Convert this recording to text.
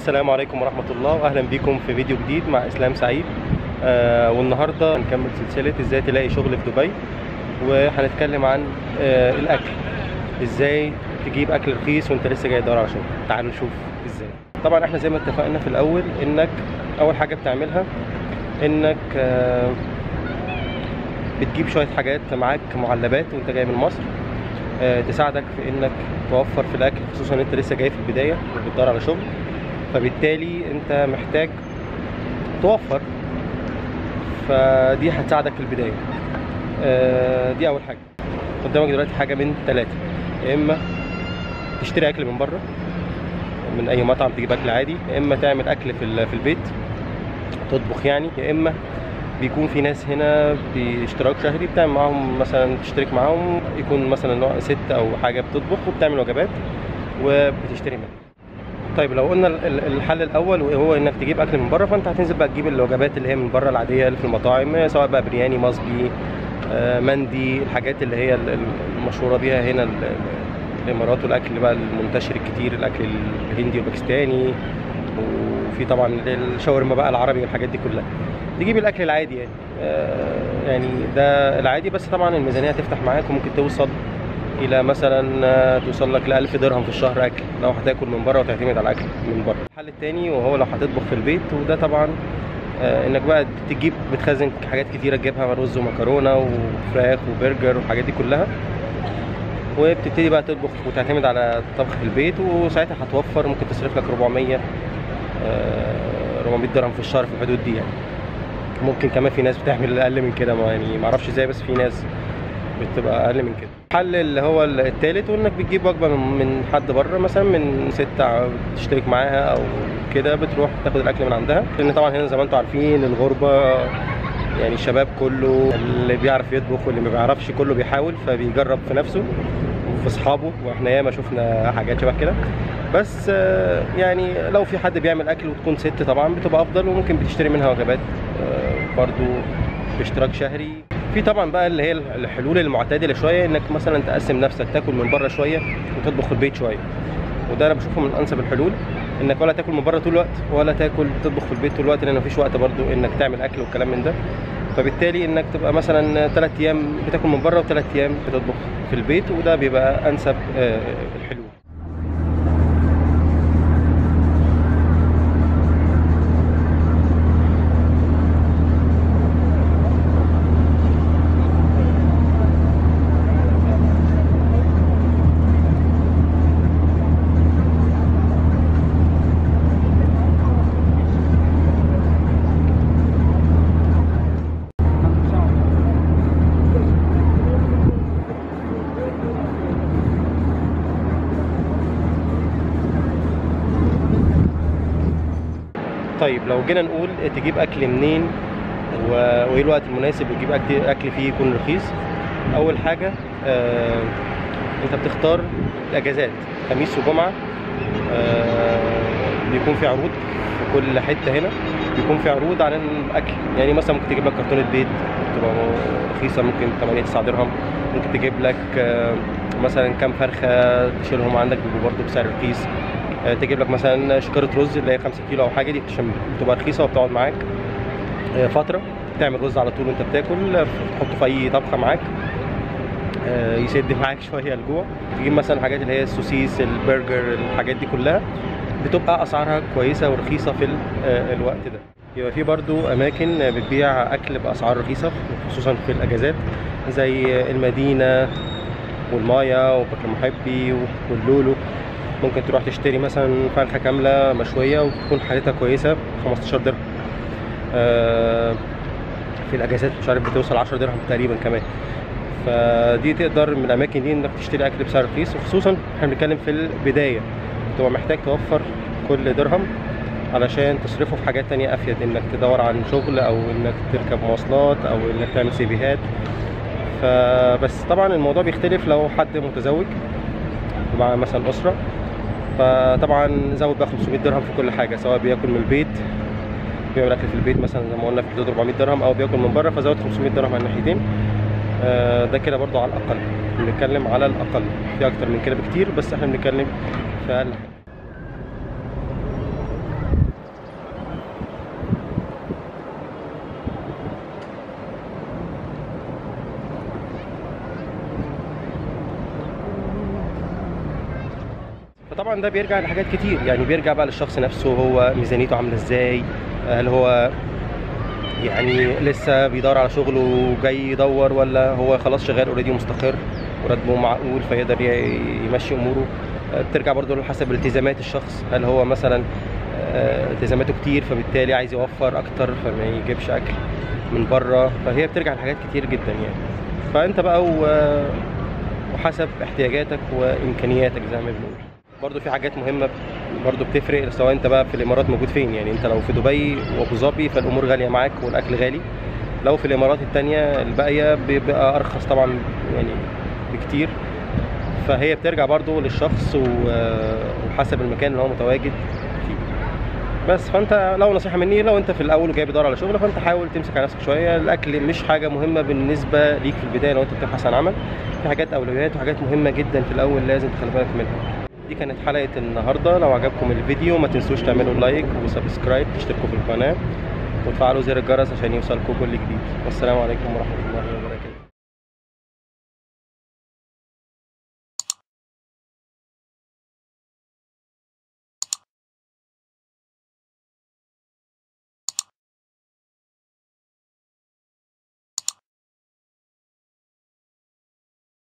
السلام عليكم ورحمة الله وأهلا بكم في فيديو جديد مع إسلام سعيد آه والنهاردة هنكمل سلسلة إزاي تلاقي شغل في دبي وهنتكلم عن آه الأكل إزاي تجيب أكل رخيص وأنت لسه جاي تدور على شغل تعالوا نشوف إزاي طبعا إحنا زي ما اتفقنا في الأول إنك أول حاجة بتعملها إنك آه بتجيب شوية حاجات معاك معلبات وأنت جاي من مصر آه تساعدك في إنك توفر في الأكل خصوصا أنت لسه جاي في البداية وبتدور على شغل فبالتالي انت محتاج توفر فدي هتساعدك في البدايه آه، دي اول حاجه قدامك دلوقتي حاجه من ثلاثه يا اما تشتري اكل من بره من اي مطعم تجيب اكل عادي يا اما تعمل اكل في ال- في البيت تطبخ يعني يا اما بيكون في ناس هنا باشتراك شهري بتعمل معاهم مثلا تشترك معاهم يكون مثلا نوع ست او حاجه بتطبخ وبتعمل وجبات وبتشتري منها طيب لو قلنا ال- ال- الحل الاول وهو انك تجيب اكل من بره فانت هتنزل بقى تجيب الوجبات اللي هي من بره العاديه اللي في المطاعم سواء بقى برياني مصبي آه، مندي الحاجات اللي هي ال- ال- المشهوره بيها هنا ال- ال- الامارات والاكل بقى المنتشر الكتير الاكل الهندي والباكستاني وفي طبعا الشاورما بقى العربي والحاجات دي كلها تجيب الاكل العادي يعني آه، يعني ده العادي بس طبعا الميزانيه هتفتح معاك وممكن توصل الى مثلا آه، توصل لك ل 1000 درهم في الشهر اكل لو هتاكل من بره وتعتمد على الاكل من بره الحل التاني وهو لو هتطبخ في البيت وده طبعا آه، انك بقى تجيب بتخزن حاجات كتيره تجيبها رز ومكرونه وفراخ وبرجر والحاجات دي كلها وبتبتدي بقى تطبخ وتعتمد على الطبخ في البيت وساعتها هتوفر ممكن تصرف لك 400 آه، 400 درهم في الشهر في الحدود دي يعني ممكن كمان في ناس بتعمل اقل من كده ما يعني ما اعرفش ازاي بس في ناس بتبقى اقل من كده الحل اللي هو التالت وانك بتجيب وجبه من من حد بره مثلا من ست ع- تشترك معاها او كده بتروح تاخد الاكل من عندها لان طبعا هنا زي ما انتم عارفين الغربه يعني الشباب كله اللي بيعرف يطبخ واللي ما بيعرفش كله بيحاول فبيجرب في نفسه وفي اصحابه واحنا ياما شفنا حاجات شبه كده بس آه، يعني لو في حد بيعمل اكل وتكون ست طبعا بتبقى افضل وممكن بتشتري منها وجبات آه، برضو باشتراك شهري في طبعا بقى اللي هي الحلول المعتدله شويه انك مثلا تقسم نفسك تاكل من بره شويه وتطبخ في البيت شويه وده انا بشوفه من انسب الحلول انك ولا تاكل من بره طول الوقت ولا تاكل تطبخ في البيت طول الوقت لان مفيش وقت برضو انك تعمل اكل والكلام من ده فبالتالي انك تبقى مثلا ثلاث ايام بتاكل من بره وثلاث ايام بتطبخ في البيت وده بيبقى انسب آه، الحلول طيب لو جينا نقول تجيب اكل منين و- وايه الوقت المناسب وتجيب اكل اكل فيه يكون رخيص اول حاجه آه انت بتختار الاجازات خميس وجمعه آه بيكون في عروض في كل حته هنا بيكون في عروض على الاكل يعني مثلا ممكن تجيب لك كرتونه بيض بتبقى رخيصه ممكن 8 9 درهم ممكن تجيب لك آه مثلا كام فرخه تشيلهم عندك بيبقوا برضه بسعر رخيص آه، تجيب لك مثلا شكاره رز اللي هي 5 كيلو او حاجه دي عشان بتبقى رخيصه وبتقعد معاك آه، فتره تعمل رز على طول وانت بتاكل آه، تحطه في اي طبخه معاك آه، يسد معاك شويه الجوع تجيب مثلا حاجات اللي هي السوسيس البرجر الحاجات دي كلها بتبقى اسعارها كويسه ورخيصه في ال- آه، الوقت ده يبقى في برضو اماكن بتبيع اكل باسعار رخيصه خصوصا في الاجازات زي المدينه والمايا وبكر محبي واللولو ممكن تروح تشتري مثلا فرخه كامله مشويه وتكون حالتها كويسه ب 15 درهم آه، في الاجازات مش عارف بتوصل 10 درهم تقريبا كمان فدي تقدر من الاماكن دي انك تشتري اكل بسعر رخيص وخصوصا احنا بنتكلم في البدايه تبقى محتاج توفر كل درهم علشان تصرفه في حاجات تانية افيد انك تدور عن شغل او انك تركب مواصلات او انك تعمل سيفيهات فبس طبعا الموضوع بيختلف لو حد متزوج ومع مثلا اسره فطبعا زود بقى 500 درهم في كل حاجه سواء بياكل من البيت بيعمل اكل في البيت مثلا زي ما قلنا في حدود 400 درهم او بياكل من بره فزود 500 درهم على الناحيتين آه، ده كده برضو على الاقل بنتكلم على الاقل في اكتر من كده بكتير بس احنا بنتكلم في اقل حاجه طبعا ده بيرجع لحاجات كتير يعني بيرجع بقى للشخص نفسه هو ميزانيته عامله ازاي هل هو يعني لسه بيدور على شغل وجاي يدور ولا هو خلاص شغال اوريدي مستقر وراتبه معقول فيقدر ي- يمشي اموره بترجع برضو حسب التزامات الشخص هل هو مثلا آه، التزاماته كتير فبالتالي عايز يوفر اكتر فما يجيبش اكل من بره فهي بترجع لحاجات كتير جدا يعني فانت بقى و- وحسب احتياجاتك وامكانياتك زي ما بنقول برضو في حاجات مهمه برضو بتفرق سواء انت بقى في الامارات موجود فين يعني انت لو في دبي وابو ظبي فالامور غاليه معاك والاكل غالي لو في الامارات التانية الباقيه بيبقى ارخص طبعا يعني بكتير فهي بترجع برضو للشخص و- وحسب المكان اللي هو متواجد فيه بس فانت لو نصيحه مني لو انت في الاول وجاي بتدور على شغل فانت حاول تمسك على نفسك شويه الاكل مش حاجه مهمه بالنسبه ليك في البدايه لو انت بتبحث عن عمل في حاجات اولويات وحاجات مهمه جدا في الاول لازم تخلي بالك منها دي كانت حلقه النهارده لو عجبكم الفيديو ما تنسوش تعملوا لايك وسبسكرايب تشتركوا في القناه وتفعلوا زر الجرس عشان يوصلكم كل جديد والسلام عليكم ورحمه الله وبركاته